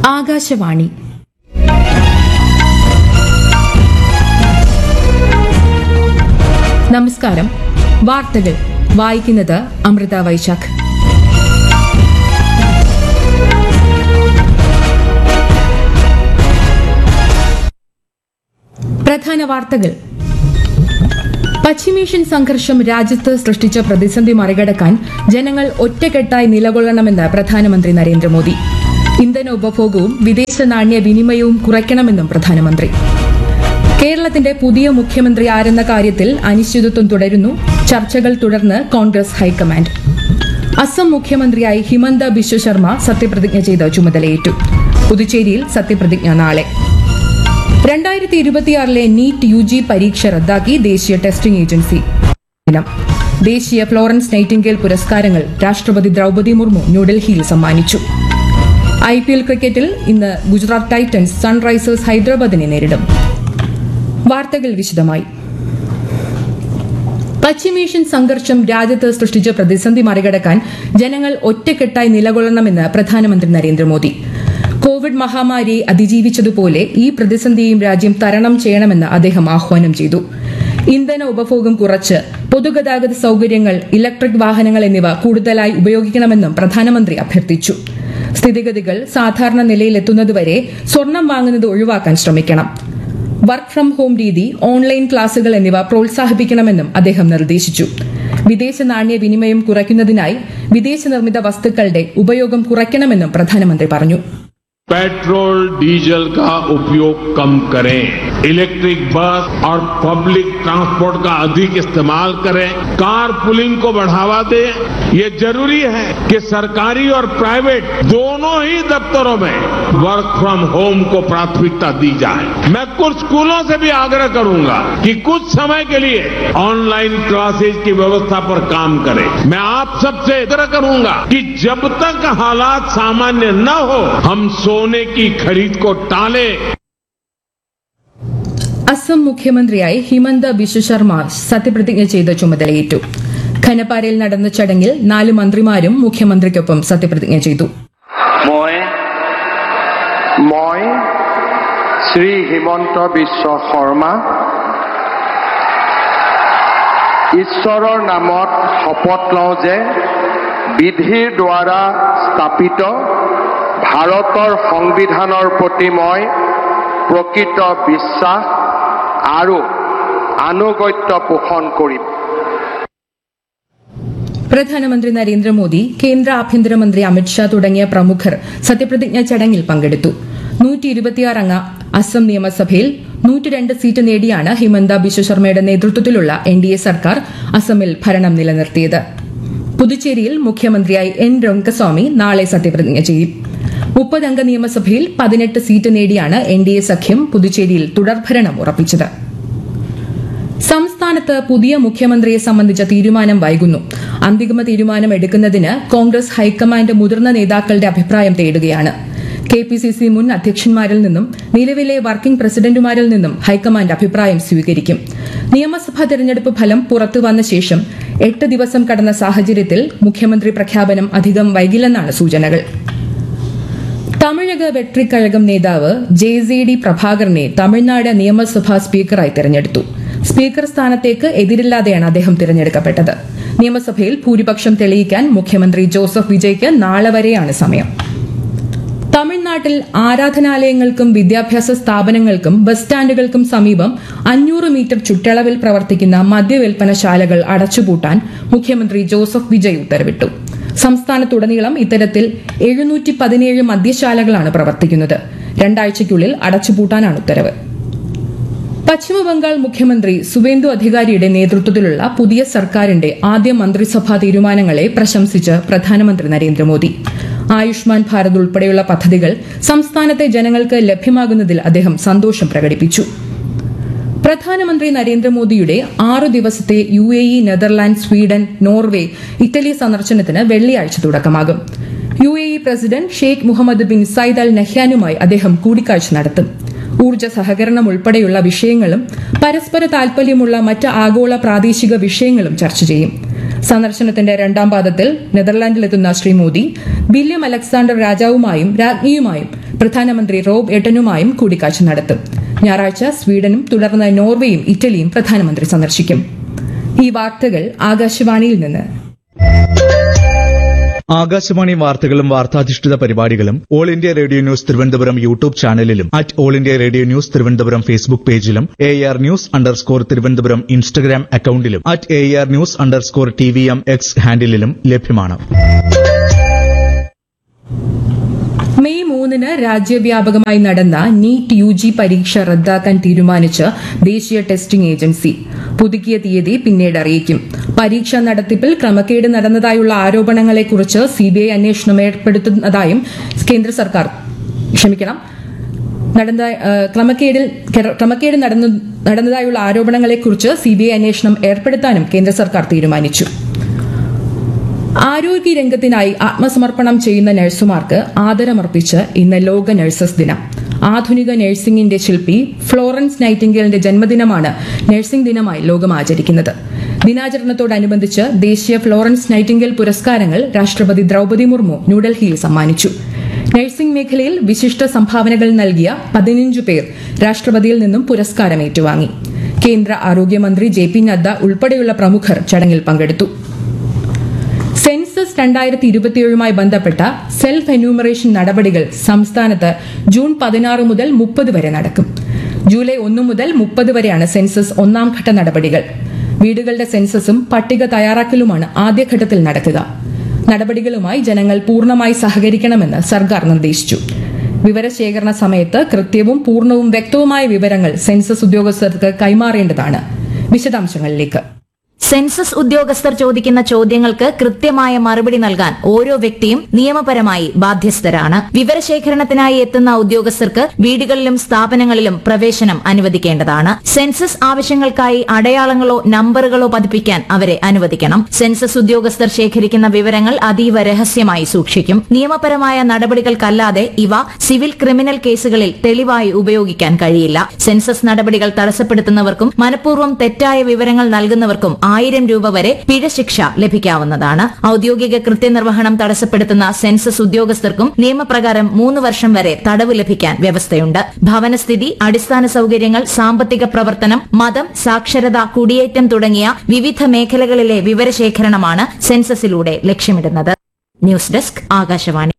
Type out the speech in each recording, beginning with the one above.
ആകാശവാണി നമസ്കാരം വാർത്തകൾ വായിക്കുന്നത് അമൃത വൈശാഖ് പ്രധാന വാർത്തകൾ പശ്ചിമേഷ്യൻ സംഘർഷം രാജ്യത്ത് സൃഷ്ടിച്ച പ്രതിസന്ധി മറികടക്കാൻ ജനങ്ങൾ ഒറ്റക്കെട്ടായി നിലകൊള്ളണമെന്ന് പ്രധാനമന്ത്രി നരേന്ദ്രമോദി ഇന്ധന ഉപഭോഗവും വിദേശ നാണ്യ വിനിമയവും കുറയ്ക്കണമെന്നും പ്രധാനമന്ത്രി കേരളത്തിന്റെ പുതിയ മുഖ്യമന്ത്രി ആരെന്ന കാര്യത്തിൽ അനിശ്ചിതത്വം തുടരുന്നു ചർച്ചകൾ തുടർന്ന് കോൺഗ്രസ് ഹൈക്കമാൻഡ് അസം മുഖ്യമന്ത്രിയായി ഹിമന്ത ബിശ്വ ശർമ്മ സത്യപ്രതിജ്ഞ ചെയ്ത് ചുമതലയേറ്റു പുതുച്ചേരിയിൽ സത്യപ്രതിജ്ഞ നാളെ രണ്ടായിരത്തി ഇരുപത്തിയാറിലെ നീറ്റ് യു ജി പരീക്ഷ റദ്ദാക്കി ദേശീയ ടെസ്റ്റിംഗ് ഏജൻസി ദിനം ദേശീയ ഫ്ലോറൻസ് നൈറ്റിംഗേൽ പുരസ്കാരങ്ങൾ രാഷ്ട്രപതി ദ്രൗപദി മുർമു ന്യൂഡൽഹിയിൽ സമ്മാനിച്ചു ഐ പി എൽ ക്രിക്കറ്റിൽ ഇന്ന് ഗുജറാത്ത് ടൈറ്റൻസ് സൺറൈസേഴ്സ് ഹൈദരാബാദിനെ നേരിടും വാർത്തകൾ വിശദമായി പശ്ചിമേഷ്യൻ സംഘർഷം രാജ്യത്ത് സൃഷ്ടിച്ച പ്രതിസന്ധി മറികടക്കാൻ ജനങ്ങൾ ഒറ്റക്കെട്ടായി നിലകൊള്ളണമെന്ന് പ്രധാനമന്ത്രി നരേന്ദ്രമോദി കോവിഡ് മഹാമാരിയെ അതിജീവിച്ചതുപോലെ ഈ പ്രതിസന്ധിയും രാജ്യം തരണം ചെയ്യണമെന്ന് അദ്ദേഹം ആഹ്വാനം ചെയ്തു ഇന്ധന ഉപഭോഗം കുറച്ച് പൊതുഗതാഗത സൌകര്യങ്ങൾ ഇലക്ട്രിക് വാഹനങ്ങൾ എന്നിവ കൂടുതലായി ഉപയോഗിക്കണമെന്നും പ്രധാനമന്ത്രി അഭ്യർത്ഥിച്ചു സ്ഥിതിഗതികൾ സാധാരണ നിലയിലെത്തുന്നതുവരെ സ്വർണം വാങ്ങുന്നത് ഒഴിവാക്കാൻ ശ്രമിക്കണം വർക്ക് ഫ്രം ഹോം രീതി ഓൺലൈൻ ക്ലാസുകൾ എന്നിവ പ്രോത്സാഹിപ്പിക്കണമെന്നും അദ്ദേഹം നിർദ്ദേശിച്ചു വിദേശ നാണ്യ വിനിമയം കുറയ്ക്കുന്നതിനായി വിദേശ നിർമ്മിത വസ്തുക്കളുടെ ഉപയോഗം കുറയ്ക്കണമെന്നും പ്രധാനമന്ത്രി പറഞ്ഞു पेट्रोल डीजल का उपयोग कम करें इलेक्ट्रिक बस और पब्लिक ट्रांसपोर्ट का अधिक इस्तेमाल करें कार पुलिंग को बढ़ावा दें ये जरूरी है कि सरकारी और प्राइवेट दोनों ही दफ्तरों में वर्क फ्रॉम होम को प्राथमिकता दी जाए मैं कुछ स्कूलों से भी आग्रह करूंगा कि कुछ समय के लिए ऑनलाइन क्लासेज की व्यवस्था पर काम करें मैं आप सबसे आग्रह करूंगा कि जब तक हालात सामान्य न हो हम सोने की खरीद को टालें അസം മുഖ്യമന്ത്രിയായി ഹിമന്ത ബിശ്വ ശർമ്മ സത്യപ്രതിജ്ഞ ചെയ്ത് ചുമതലയേറ്റു ഖനപ്പാരയിൽ നടന്ന ചടങ്ങിൽ നാല് മന്ത്രിമാരും മുഖ്യമന്ത്രിക്കൊപ്പം സത്യപ്രതിജ്ഞ ചെയ്തു মই মই শ্ৰী হিমন্ত বিশ্ব শৰ্মা ঈশ্বৰৰ নামত শপত লওঁ যে বিধিৰ দ্বাৰা স্থাপিত ভাৰতৰ সংবিধানৰ প্ৰতি মই প্ৰকৃত বিশ্বাস আৰু আনুগত্য পোষণ কৰিম പ്രധാനമന്ത്രി നരേന്ദ്രമോദി കേന്ദ്ര ആഭ്യന്തരമന്ത്രി അമിത്ഷാ തുടങ്ങിയ പ്രമുഖർ സത്യപ്രതിജ്ഞ ചടങ്ങിൽ പങ്കെടുത്തു നൂറ്റി ഇരുപത്തിയാറ് അംഗ അസം നിയമസഭയിൽ നൂറ്റിരണ്ട് സീറ്റ് നേടിയാണ് ഹിമന്ത ബിശ്വ ശർമ്മയുടെ നേതൃത്വത്തിലുള്ള എൻ ഡി എ സർക്കാർ അസമിൽ ഭരണം നിലനിർത്തിയത് പുതുച്ചേരിയിൽ മുഖ്യമന്ത്രിയായി എൻ രംഗസ്വാമി നാളെ സത്യപ്രതിജ്ഞ ചെയ്യും മുപ്പതംഗ നിയമസഭയിൽ പതിനെട്ട് സീറ്റ് നേടിയാണ് എൻ ഡി എ സഖ്യം പുതുച്ചേരിയിൽ തുടർഭരണം ഉറപ്പിച്ചത് സംസ്ഥാനത്ത് പുതിയ മുഖ്യമന്ത്രിയെ സംബന്ധിച്ച തീരുമാനം വൈകുന്നു അന്തിമ തീരുമാനം എടുക്കുന്നതിന് കോൺഗ്രസ് ഹൈക്കമാൻഡ് മുതിർന്ന നേതാക്കളുടെ അഭിപ്രായം തേടുകയാണ് കെ പി സി സി മുൻ അധ്യക്ഷന്മാരിൽ നിന്നും നിലവിലെ വർക്കിംഗ് പ്രസിഡന്റുമാരിൽ നിന്നും ഹൈക്കമാൻഡ് അഭിപ്രായം സ്വീകരിക്കും നിയമസഭാ തെരഞ്ഞെടുപ്പ് ഫലം പുറത്തു വന്ന ശേഷം എട്ട് ദിവസം കടന്ന സാഹചര്യത്തിൽ മുഖ്യമന്ത്രി പ്രഖ്യാപനം അധികം വൈകില്ലെന്നാണ് സൂചനകൾ തമിഴക വെട്രിക്കഴകം നേതാവ് ജെ സി ഡി പ്രഭാകരനെ തമിഴ്നാട് നിയമസഭാ സ്പീക്കറായി തെരഞ്ഞെടുത്തു സ്പീക്കർ സ്ഥാനത്തേക്ക് എതിരില്ലാതെയാണ് അദ്ദേഹം തിരഞ്ഞെടുക്കപ്പെട്ടത് നിയമസഭയിൽ ഭൂരിപക്ഷം തെളിയിക്കാൻ മുഖ്യമന്ത്രി ജോസഫ് വിജയ്ക്ക് നാളെ വരെയാണ് സമയം തമിഴ്നാട്ടിൽ ആരാധനാലയങ്ങൾക്കും വിദ്യാഭ്യാസ സ്ഥാപനങ്ങൾക്കും ബസ് സ്റ്റാൻഡുകൾക്കും സമീപം അഞ്ഞൂറ് മീറ്റർ ചുറ്റളവിൽ പ്രവർത്തിക്കുന്ന മദ്യവിൽപ്പനശാലകൾ അടച്ചുപൂട്ടാൻ മുഖ്യമന്ത്രി ജോസഫ് വിജയ് ഉത്തരവിട്ടു സംസ്ഥാനത്തുടനീളം ഇത്തരത്തിൽ എഴുന്നൂറ്റി പതിനേഴ് മദ്യശാലകളാണ് പ്രവർത്തിക്കുന്നത് രണ്ടാഴ്ചയ്ക്കുള്ളിൽ അടച്ചുപൂട്ടാനാണ് ഉത്തരവ് പശ്ചിമബംഗാൾ മുഖ്യമന്ത്രി സുവേന്ദു അധികാരിയുടെ നേതൃത്വത്തിലുള്ള പുതിയ സർക്കാരിന്റെ ആദ്യ മന്ത്രിസഭാ തീരുമാനങ്ങളെ പ്രശംസിച്ച് പ്രധാനമന്ത്രി നരേന്ദ്രമോദി ആയുഷ്മാൻ ഭാരത് ഉൾപ്പെടെയുള്ള പദ്ധതികൾ സംസ്ഥാനത്തെ ജനങ്ങൾക്ക് ലഭ്യമാകുന്നതിൽ അദ്ദേഹം സന്തോഷം പ്രകടിപ്പിച്ചു പ്രധാനമന്ത്രി നരേന്ദ്രമോദിയുടെ ആറു ദിവസത്തെ U A E Netherland Sweden Norway Italy സന്ദർശനത്തിന് വെള്ളിയാഴ്ച തുടക്കമാകും U A E president Sheikh Mohammed bin Zayed Al നഹ്യാനുമായി അദ്ദേഹം കൂടിക്കാഴ്ച നടത്തും ഊർജ്ജ സഹകരണം ഉൾപ്പെടെയുള്ള വിഷയങ്ങളും പരസ്പര താൽപര്യമുള്ള മറ്റ് ആഗോള പ്രാദേശിക വിഷയങ്ങളും ചർച്ച ചെയ്യും സന്ദർശനത്തിന്റെ രണ്ടാം പാദത്തിൽ നെതർലാൻഡിലെത്തുന്ന ശ്രീ മോദി വില്യം അലക്സാണ്ടർ രാജാവുമായും രാജ്ഞിയുമായും പ്രധാനമന്ത്രി റോബ് എട്ടനുമായും കൂടിക്കാഴ്ച നടത്തും ഞായറാഴ്ച സ്വീഡനും തുടർന്ന് നോർവേയും ഇറ്റലിയും പ്രധാനമന്ത്രി സന്ദർശിക്കും ഈ വാർത്തകൾ ആകാശവാണിയിൽ നിന്ന് ആകാശവാണി വാർത്തകളും വാർത്താധിഷ്ഠിത പരിപാടികളും All India Radio News Thiruvananthapuram YouTube ചാനലിലും at All India Radio News Thiruvananthapuram Facebook പേജിലും A R news underscore Thiruvananthapuram Instagram അക്കൌണ്ടിലും at A R news underscore T V M X ഹാൻഡിലും ലഭ്യമാണ് മെയ് മൂന്നിന് രാജ്യവ്യാപകമായി നടന്ന നീറ്റ് യു ജി പരീക്ഷ റദ്ദാക്കാൻ തീരുമാനിച്ച് ദേശീയ ടെസ്റ്റിംഗ് ഏജൻസി പുതുക്കിയ തീയതി പിന്നീട് അറിയിക്കും പരീക്ഷാ നടത്തിപ്പിൽ ക്രമക്കേട് നടന്നതായുള്ള ആരോപണങ്ങളെക്കുറിച്ച് സിബിഐ അന്വേഷണം ഏർപ്പെടുത്തുന്നതായും കേന്ദ്ര സർക്കാർ ക്ഷമിക്കണം നടന്ന ആ, ക്രമക്കേടിൽ ക്രമക്കേട് നടന്നു നടന്നതായുള്ള ആരോപണങ്ങളെക്കുറിച്ച് സിബിഐ അന്വേഷണം ഏർപ്പെടുത്താനും കേന്ദ്ര സർക്കാർ തീരുമാനിച്ചു ആരോഗ്യ രംഗത്തിനായി ആത്മസമർപ്പണം ചെയ്യുന്ന നഴ്സുമാർക്ക് ആദരമർപ്പിച്ച് ഇന്ന് ലോക നഴ്സസ് ദിനം ആധുനിക നഴ്സിംഗിന്റെ ശില്പി ഫ്ലോറൻസ് നൈറ്റിംഗേലിന്റെ ജന്മദിനമാണ് നഴ്സിംഗ് ദിനമായി ലോകം ആചരിക്കുന്നത് ദിനാചരണത്തോടനുബന്ധിച്ച് ദേശീയ ഫ്ലോറൻസ് നൈറ്റിംഗേൽ പുരസ്കാരങ്ങൾ രാഷ്ട്രപതി ദ്രൌപദി മുർമു ന്യൂഡൽഹിയിൽ സമ്മാനിച്ചു നഴ്സിംഗ് മേഖലയിൽ വിശിഷ്ട സംഭാവനകൾ നൽകിയ പതിനഞ്ചു പേർ രാഷ്ട്രപതിയിൽ നിന്നും പുരസ്കാരം ഏറ്റുവാങ്ങി കേന്ദ്ര ആരോഗ്യമന്ത്രി ജെ പി നദ്ദ ഉൾപ്പെടെയുള്ള പ്രമുഖർ ചടങ്ങിൽ പങ്കെടുത്തു സെൻസസ് രണ്ടായിരത്തി ഇരുപത്തിയേഴുമായി ബന്ധപ്പെട്ട സെൽഫ് എന്യൂമറേഷൻ നടപടികൾ സംസ്ഥാനത്ത് ജൂൺ പതിനാറ് മുതൽ മുപ്പത് വരെ നടക്കും ജൂലൈ ഒന്ന് മുതൽ മുപ്പത് വരെയാണ് സെൻസസ് ഒന്നാം ഘട്ട നടപടികൾ വീടുകളുടെ സെൻസസും പട്ടിക തയ്യാറാക്കലുമാണ് ആദ്യഘട്ടത്തിൽ നടക്കുക നടപടികളുമായി ജനങ്ങൾ പൂർണ്ണമായി സഹകരിക്കണമെന്ന് സർക്കാർ നിർദ്ദേശിച്ചു വിവരശേഖരണ സമയത്ത് കൃത്യവും പൂർണ്ണവും വ്യക്തവുമായ വിവരങ്ങൾ സെൻസസ് ഉദ്യോഗസ്ഥർക്ക് കൈമാറേണ്ടതാണ് വിശദാംശങ്ങളിലേക്ക് സെൻസസ് ഉദ്യോഗസ്ഥർ ചോദിക്കുന്ന ചോദ്യങ്ങൾക്ക് കൃത്യമായ മറുപടി നൽകാൻ ഓരോ വ്യക്തിയും നിയമപരമായി ബാധ്യസ്ഥരാണ് വിവരശേഖരണത്തിനായി എത്തുന്ന ഉദ്യോഗസ്ഥർക്ക് വീടുകളിലും സ്ഥാപനങ്ങളിലും പ്രവേശനം അനുവദിക്കേണ്ടതാണ് സെൻസസ് ആവശ്യങ്ങൾക്കായി അടയാളങ്ങളോ നമ്പറുകളോ പതിപ്പിക്കാൻ അവരെ അനുവദിക്കണം സെൻസസ് ഉദ്യോഗസ്ഥർ ശേഖരിക്കുന്ന വിവരങ്ങൾ അതീവ രഹസ്യമായി സൂക്ഷിക്കും നിയമപരമായ നടപടികൾക്കല്ലാതെ ഇവ സിവിൽ ക്രിമിനൽ കേസുകളിൽ തെളിവായി ഉപയോഗിക്കാൻ കഴിയില്ല സെൻസസ് നടപടികൾ തടസ്സപ്പെടുത്തുന്നവർക്കും മനഃപൂർവ്വം തെറ്റായ വിവരങ്ങൾ നൽകുന്നവർക്കും ആയിരം രൂപ വരെ പിഴ ശിക്ഷ ലഭിക്കാവുന്നതാണ് ഔദ്യോഗിക കൃത്യനിർവഹണം തടസ്സപ്പെടുത്തുന്ന സെൻസസ് ഉദ്യോഗസ്ഥർക്കും നിയമപ്രകാരം മൂന്ന് വർഷം വരെ തടവ് ലഭിക്കാൻ വ്യവസ്ഥയുണ്ട് ഭവനസ്ഥിതി അടിസ്ഥാന സൌകര്യങ്ങൾ സാമ്പത്തിക പ്രവർത്തനം മതം സാക്ഷരത കുടിയേറ്റം തുടങ്ങിയ വിവിധ മേഖലകളിലെ വിവരശേഖരണമാണ് സെൻസസിലൂടെ ലക്ഷ്യമിടുന്നത് ന്യൂസ് ഡെസ്ക് ആകാശവാണി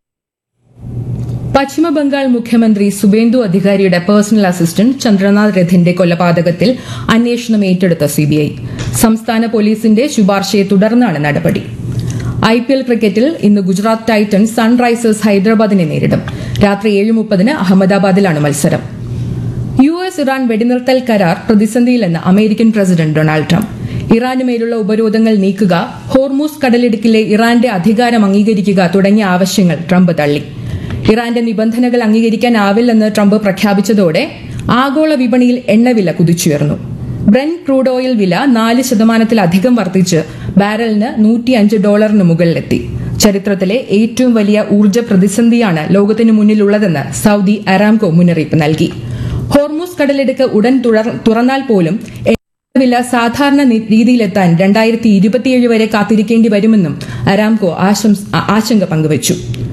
പശ്ചിമബംഗാൾ മുഖ്യമന്ത്രി സുബേന്ദു അധികാരിയുടെ പേഴ്സണൽ അസിസ്റ്റന്റ് ചന്ദ്രനാഥ് രഥിന്റെ കൊലപാതകത്തിൽ അന്വേഷണം ഏറ്റെടുത്ത സിബിഐ സംസ്ഥാന പോലീസിന്റെ ശുപാർശയെ തുടർന്നാണ് നടപടി ഐ പി എൽ ക്രിക്കറ്റിൽ ഇന്ന് ഗുജറാത്ത് ടൈറ്റൻസ് സൺറൈസേഴ്സ് ഹൈദരാബാദിനെ നേരിടും രാത്രി ഏഴ് മുപ്പതിന് അഹമ്മദാബാദിലാണ് മത്സരം യു എസ് ഇറാൻ വെടിനിർത്തൽ കരാർ പ്രതിസന്ധിയിലെന്ന് അമേരിക്കൻ പ്രസിഡന്റ് ഡൊണാൾഡ് ട്രംപ് ഇറാനുമേലുള്ള ഉപരോധങ്ങൾ നീക്കുക ഹോർമൂസ് കടലിടുക്കിലെ ഇറാന്റെ അധികാരം അംഗീകരിക്കുക തുടങ്ങിയ ആവശ്യങ്ങൾ ട്രംപ് തള്ളി ഇറാന്റെ നിബന്ധനകൾ അംഗീകരിക്കാനാവില്ലെന്ന് ട്രംപ് പ്രഖ്യാപിച്ചതോടെ ആഗോള വിപണിയിൽ എണ്ണവില കുതിച്ചുയർന്നു ബ്രെൻ ക്രൂഡ് ഓയിൽ വില നാല് ശതമാനത്തിലധികം വർദ്ധിച്ച് ബാരലിന് നൂറ്റിയഞ്ച് ഡോളറിന് മുകളിലെത്തി ചരിത്രത്തിലെ ഏറ്റവും വലിയ ഊർജ്ജ പ്രതിസന്ധിയാണ് ലോകത്തിനു മുന്നിലുള്ളതെന്ന് സൌദി അറാംകോ മുന്നറിയിപ്പ് നൽകി ഹോർമൂസ് കടലിടുക്ക് ഉടൻ തുറ- തുറന്നാൽ പോലും വില സാധാരണ നി- രീതിയിലെത്താൻ രണ്ടായിരത്തി ഇരുപത്തിയേഴ് വരെ കാത്തിരിക്കേണ്ടി വരുമെന്നും അരാംകോ ആശംസ ആ- ആശങ്ക പങ്കുവച്ചു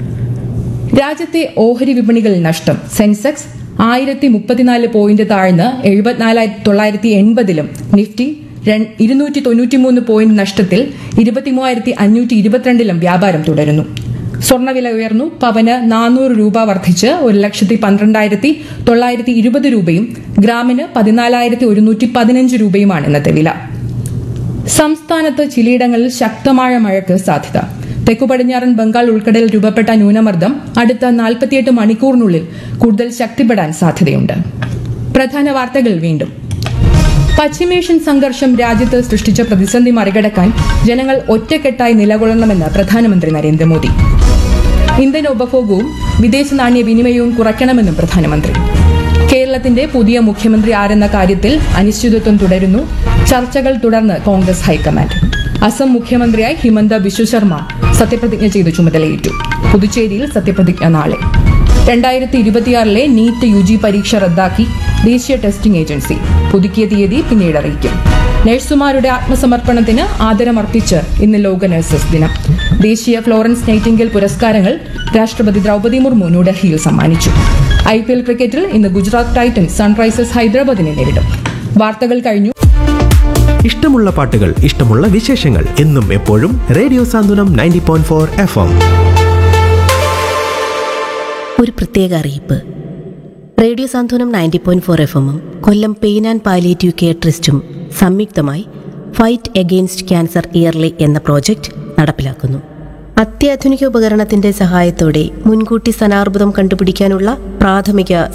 രാജ്യത്തെ ഓഹരി വിപണികളിൽ നഷ്ടം സെൻസെക്സ് ആയിരത്തി മുപ്പത്തിനാല് പോയിന്റ് താഴ്ന്ന് എഴുപത്തിനാലായിരത്തി തൊള്ളായിരത്തി എൺപതിലും നിഫ്റ്റി രൺ- ഇരുന്നൂറ്റി തൊണ്ണൂറ്റിമൂന്ന് പോയിന്റ് നഷ്ടത്തിൽ ഇരുപത്തിമൂവായിരത്തി അഞ്ഞൂറ്റി ഇരുപത്തിരണ്ടിലും വ്യാപാരം തുടരുന്നു സ്വർണ്ണവില ഉയർന്നു പവന് നാനൂറ് രൂപ വർദ്ധിച്ച് ഒരു ലക്ഷത്തി പന്ത്രണ്ടായിരത്തി തൊള്ളായിരത്തി ഇരുപത് രൂപയും ഗ്രാമിന് പതിനാലായിരത്തി ഒരുന്നൂറ്റി പതിനഞ്ച് രൂപയുമാണ് ഇന്നത്തെ വില സംസ്ഥാനത്ത് ചിലയിടങ്ങളിൽ ശക്തമായ മഴയ്ക്ക് സാധ്യത തെക്കു പടിഞ്ഞാറൻ ബംഗാൾ ഉൾക്കടലിൽ രൂപപ്പെട്ട ന്യൂനമർദ്ദം അടുത്ത നാൽപ്പത്തിയെട്ട് മണിക്കൂറിനുള്ളിൽ കൂടുതൽ ശക്തിപ്പെടാൻ സാധ്യതയുണ്ട് പ്രധാന വാർത്തകൾ വീണ്ടും പശ്ചിമേഷ്യൻ സംഘർഷം രാജ്യത്ത് സൃഷ്ടിച്ച പ്രതിസന്ധി മറികടക്കാൻ ജനങ്ങൾ ഒറ്റക്കെട്ടായി നിലകൊള്ളണമെന്ന് പ്രധാനമന്ത്രി നരേന്ദ്രമോദി ഇന്ധന ഉപഭോഗവും വിദേശ നാണ്യ വിനിമയവും കുറയ്ക്കണമെന്നും പ്രധാനമന്ത്രി കേരളത്തിന്റെ പുതിയ മുഖ്യമന്ത്രി ആരെന്ന കാര്യത്തിൽ അനിശ്ചിതത്വം തുടരുന്നു ചർച്ചകൾ തുടർന്ന് കോൺഗ്രസ് ഹൈക്കമാൻഡ് അസം മുഖ്യമന്ത്രിയായി ഹിമന്ത ബിശ്വ ശർമ്മ സത്യപ്രതിജ്ഞ ചെയ്ത് ചുമതലയേറ്റു പുതുച്ചേരിയിൽ സത്യപ്രതിജ്ഞ നാളെ രണ്ടായിരത്തി ഇരുപത്തിയാറിലെ നീറ്റ് യു ജി പരീക്ഷ റദ്ദാക്കി ദേശീയ ടെസ്റ്റിംഗ് ഏജൻസി പുതുക്കിയ തീയതി പിന്നീട് അറിയിക്കും നഴ്സുമാരുടെ ആത്മസമർപ്പണത്തിന് ആദരമർപ്പിച്ച് ഇന്ന് ലോക നഴ്സസ് ദിനം ദേശീയ ഫ്ലോറൻസ് നൈറ്റിംഗൽ പുരസ്കാരങ്ങൾ രാഷ്ട്രപതി ദ്രൗപദി മുർമു ന്യൂഡൽഹിയിൽ സമ്മാനിച്ചു ഐ പി എൽ ക്രിക്കറ്റിൽ ഇന്ന് ഗുജറാത്ത് ടൈറ്റൻസ് സൺറൈസേഴ്സ് ഹൈദരാബാദിനെ നേരിടും വാർത്തകൾ കഴിഞ്ഞു ഇഷ്ടമുള്ള പാട്ടുകൾ ഇഷ്ടമുള്ള വിശേഷങ്ങൾ എന്നും എപ്പോഴും radio Santhwanam ninety point four F M ഒരു പ്രത്യേക അറിയിപ്പ് radio Santhwanam ninety point four F എമ്മും Kollam pain and palliative care ട്രസ്റ്റും സംയുക്തമായി ഫൈറ്റ് എഗെയിൻസ്റ്റ് ക്യാൻസർ ഇയർലി എന്ന പ്രോജക്റ്റ് നടപ്പിലാക്കുന്നു അത്യാധുനിക ഉപകരണത്തിന്റെ സഹായത്തോടെ മുൻകൂട്ടി സ്തനാർബുദം കണ്ടുപിടിക്കാനുള്ള പ്രാഥമിക